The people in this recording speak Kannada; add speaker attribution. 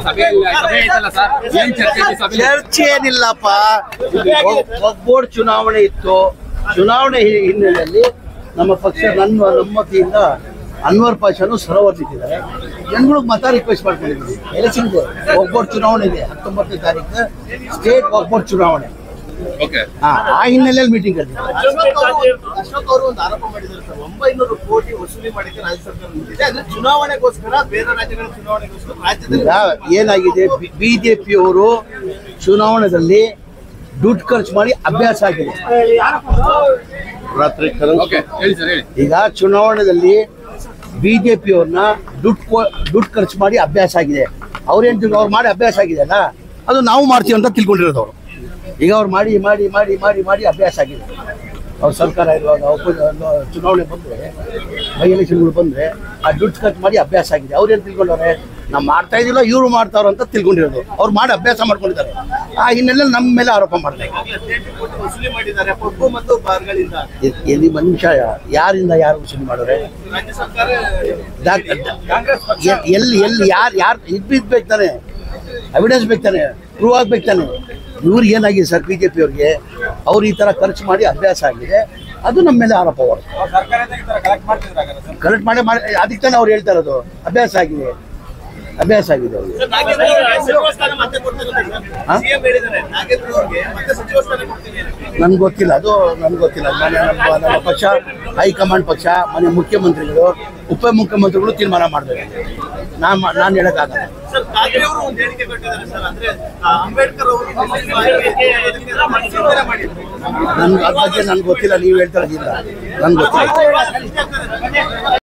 Speaker 1: ಸಭೆ ಸಭೆ ಐತಲ್ಲ ಸರ್ ಏನ್ ಚರ್ಚೆ ಐತಿ ಸಭೆ
Speaker 2: ಚರ್ಚೆ ಏನಿಲ್ಲಪ್ಪ ಬೋರ್ಡ್ ಚುನಾವಣೆ ಇತ್ತು ಚುನಾವಣೆ ಹಿ- ಹಿನ್ನೆಲೆಯಲ್ಲಿ ನಮ್ಮ ಪಕ್ಷ ನನ್ನ ನಮ್ಮ ವತಿಯಿಂದ ಅನ್ವರ್ ಪಾಷನು ಸರೋವರ್ ನಿಂತಿದ್ದಾರೆ ಜನಗಳಿಗೆ ಮತ ರಿಕ್ವೆಸ್ಟ್ ಮಾಡ್ಕೊಂಡಿದ್ದೀವಿ ಎಲೆಕ್ಷನ್ ಇದೆ ಒಗ್ಬೋರ್ಡ್ ಚುನಾವಣೆ ಇದೆ ಹತ್ತೊಂಬತ್ತನೇ ತಾರೀಕು ಸ್ಟೇಟ್ ಒಗ್ಬೋರ್ಡ್ ಚುನಾವಣೆ
Speaker 1: ಓಕೆ
Speaker 2: ಹಾ, ಆ ಹಿನ್ನೆಲೆಯಲ್ಲಿ ಮೀಟಿಂಗ್ ಕರೆದಿದ್ದಾರೆ
Speaker 3: ಅಶೋಕ್ ಅವರು ಅಶೋಕ್ ಅವರು ಒಂದು ಆರೋಪ ಮಾಡಿದ್ದಾರೆ ಸರ್ ಒಂಬೈನೂರು ಕೋಟಿ ವಸೂಲಿ ಮಾಡಿಕ್ಕೆ ರಾಜ್ಯ ಸರ್ಕಾರ ನಿಂತಿದೆ ಅಂದ್ರೆ ಚುನಾವಣೆಗೋಸ್ಕರ ಬೇರೆ ರಾಜ್ಯಗಳ ಚುನಾವಣೆಗೋಸ್ಕರ ರಾಜ್ಯದಲ್ಲಿ
Speaker 2: ಈಗ ಏನಾಗಿದೆ ಬಿಜೆಪಿ ಅವರು ಚುನಾವಣೆಯಲ್ಲಿ ದುಡ್ಡು ಖರ್ಚು ಮಾಡಿ ಅಭ್ಯಾಸ ಆಗಿದೆ ರಾತ್ರಿ
Speaker 1: ಓಕೆ ಹೇಳಿ ಸರ್ ಹೇಳಿ
Speaker 2: ಈಗ ಚುನಾವಣೆಯಲ್ಲಿ ಬಿಜೆಪಿ ಅವ್ರನ್ನ ದುಡ್ಡು ಕೊ- ದುಡ್ಡು ಖರ್ಚು ಮಾಡಿ ಅಭ್ಯಾಸ ಆಗಿದೆ ಅವ್ರೇನ್ ತಿಳ್ಕೊ- ಅವ್ರು ಮಾಡಿ ಅಭ್ಯಾಸ ಆಗಿದೆ ಅಲ್ಲ ಅದು ನಾವು ಮಾಡ್ತೀವಿ ಅಂತ ತಿಳ್ಕೊಂಡಿರೋದು ಅವರು ಈಗ ಅವ್ರು ಮಾಡಿ ಮಾಡಿ ಮಾಡಿ ಮಾಡಿ ಮಾಡಿ ಅಭ್ಯಾಸ ಆಗಿದೆ ಅವ್ರ ಸರ್ಕಾರ ಇರುವಾಗ ಒಬ್ಬ- ಒಂದು ಚುನಾವಣೆ ಬಂದರೆ ಬೈ ಎಲೆಕ್ಷನ್ಗಳು ಬಂದರೆ ಆ ದುಡ್ಡು ಖರ್ಚು ಮಾಡಿ ಅಭ್ಯಾಸ ಆಗಿದೆ ಅವ್ರೇನು ತಿಳ್ಕೊಂಡವ್ರೆ ನಾವು ಮಾಡ್ತಾ ಇದೀವಲ್ಲ ಇವರು ಮಾಡ್ತಾವ್ರ ಅಂತ ತಿಳ್ಕೊಂಡಿರೋದು ಅವ್ರು ಮಾಡಿ ಅಭ್ಯಾಸ ಮಾಡ್ಕೊಂಡಿದ್ದಾರೆ ಆ ಹಿನ್ನೆಲೆಯಲ್ಲಿ ನಮ್ಮ ಮೇಲೆ ಆರೋಪ ಮಾಡ್ತಾರೆ
Speaker 3: ಈಗಾಗಲೇ ಹದಿನೆಂಟು ಕೋಟಿ ವಸೂಲಿ ಮಾಡಿದ್ದಾರೆ ಪಪ್ಪು ಮತ್ತು ಬಾರ್ಗಳಿಂದ
Speaker 2: ಎ- ಎಲ್ಲಿ ಒಂದು ನಿಮಿಷ ಯಾರಿಂದ ಯಾರು ವಸೂಲಿ ಮಾಡೋರೆ
Speaker 3: ರಾಜ್ಯ ಸರ್ಕಾರ
Speaker 2: ಡಾಕ್- ಎ- ಎಲ್ಲಿ ಎಲ್ಲಿ ಯಾರು ಯಾರು ಇದು ಬೇಕು ತಾನೆ ಎವಿಡೆನ್ಸ್ ಬೇಕು ತಾನೆ ಪ್ರೂವ್ ಆಗ್ಬೇಕು ತಾನೆ ಇವ್ರಿಗೆ ಏನಾಗಿದೆ ಸರ್ ಬಿ ಜೆ ಪಿ ಅವ್ರಿಗೆ ಅವ್ರು ಈ ಥರ ಖರ್ಚು ಮಾಡಿ ಅಭ್ಯಾಸ ಆಗಿದೆ ಅದು ನಮ್ಮ ಮೇಲೆ ಆರೋಪ ಅವರು ಕಲೆಕ್ಟ್ ಮಾಡಿ ಮಾಡಿ ಅದಕ್ಕೆ ತಾನೆ ಅವ್ರು ಹೇಳ್ತಾ ಇರೋದು ಅಭ್ಯಾಸ ಆಗಿದೆ ಅಭ್ಯಾಸ ಆಗಿದೆ ಅವ್ರಿಗೆ
Speaker 3: ಸರ್, ನಾಗೇಂದ್ರ ಅವರಿಗೆ ಸಚಿವ ಸ್ಥಾನ ಮತ್ತೆ ಕೊಡ್ತಾರೆ
Speaker 2: ಹಾ?
Speaker 3: ಸಿಎಂ ಹೇಳಿದ್ದಾರೆ ನಾಗೇಂದ್ರ ಅವರಿಗೆ ಮತ್ತೆ ಸಚಿವ ಸ್ಥಾನ ಕೊಡ್ತೀನಿ ಅಂತ.
Speaker 2: ನನ್ಗೆ ಗೊತ್ತಿಲ್ಲ ಅದು ನನ್ಗೆ ಗೊತ್ತಿಲ್ಲ ಮನೆ ನಮ್ಮ ನಮ್ಮ ಪಕ್ಷ ಹೈಕಮಾಂಡ್ ಪಕ್ಷ ಮನೆ ಮುಖ್ಯಮಂತ್ರಿಗಳು ಉಪಮುಖ್ಯಮಂತ್ರಿಗಳು ತೀರ್ಮಾನ ಮಾಡಬೇಕು ನಾನು ನಾನು ಹೇಳೋಕ್ಕಾಗಲ್ಲ
Speaker 3: ಸರ್ ಕಾಗೆ ಅವರು ಒಂದು ಹೇಳಿಕೆ ಕೊಟ್ಟಿದ್ದಾರೆ ಸರ್ ಅಂದ್ರೆ ಆ, ಅಂಬೇಡ್ಕರ್ ಅವರು ಮುಸ್ಲಿಂ ಆಯೋಗಕ್ಕೆ ಇದಕ್ಕೆಲ್ಲ ಚಿಂತನೆ ಮಾಡಿದ್ರು
Speaker 2: ನನ್ಗೆ ಅದ್ರ ಬಗ್ಗೆ ನನ್ಗೆ ಗೊತ್ತಿಲ್ಲ ನೀವು ಹೇಳ್ತಾ ಇದ್ದೀರಾ ನನ್ಗೆ ಗೊತ್ತಿಲ್ಲ
Speaker 3: ಸೃಷ್ಟಿ ಆಗ್ತದೆ.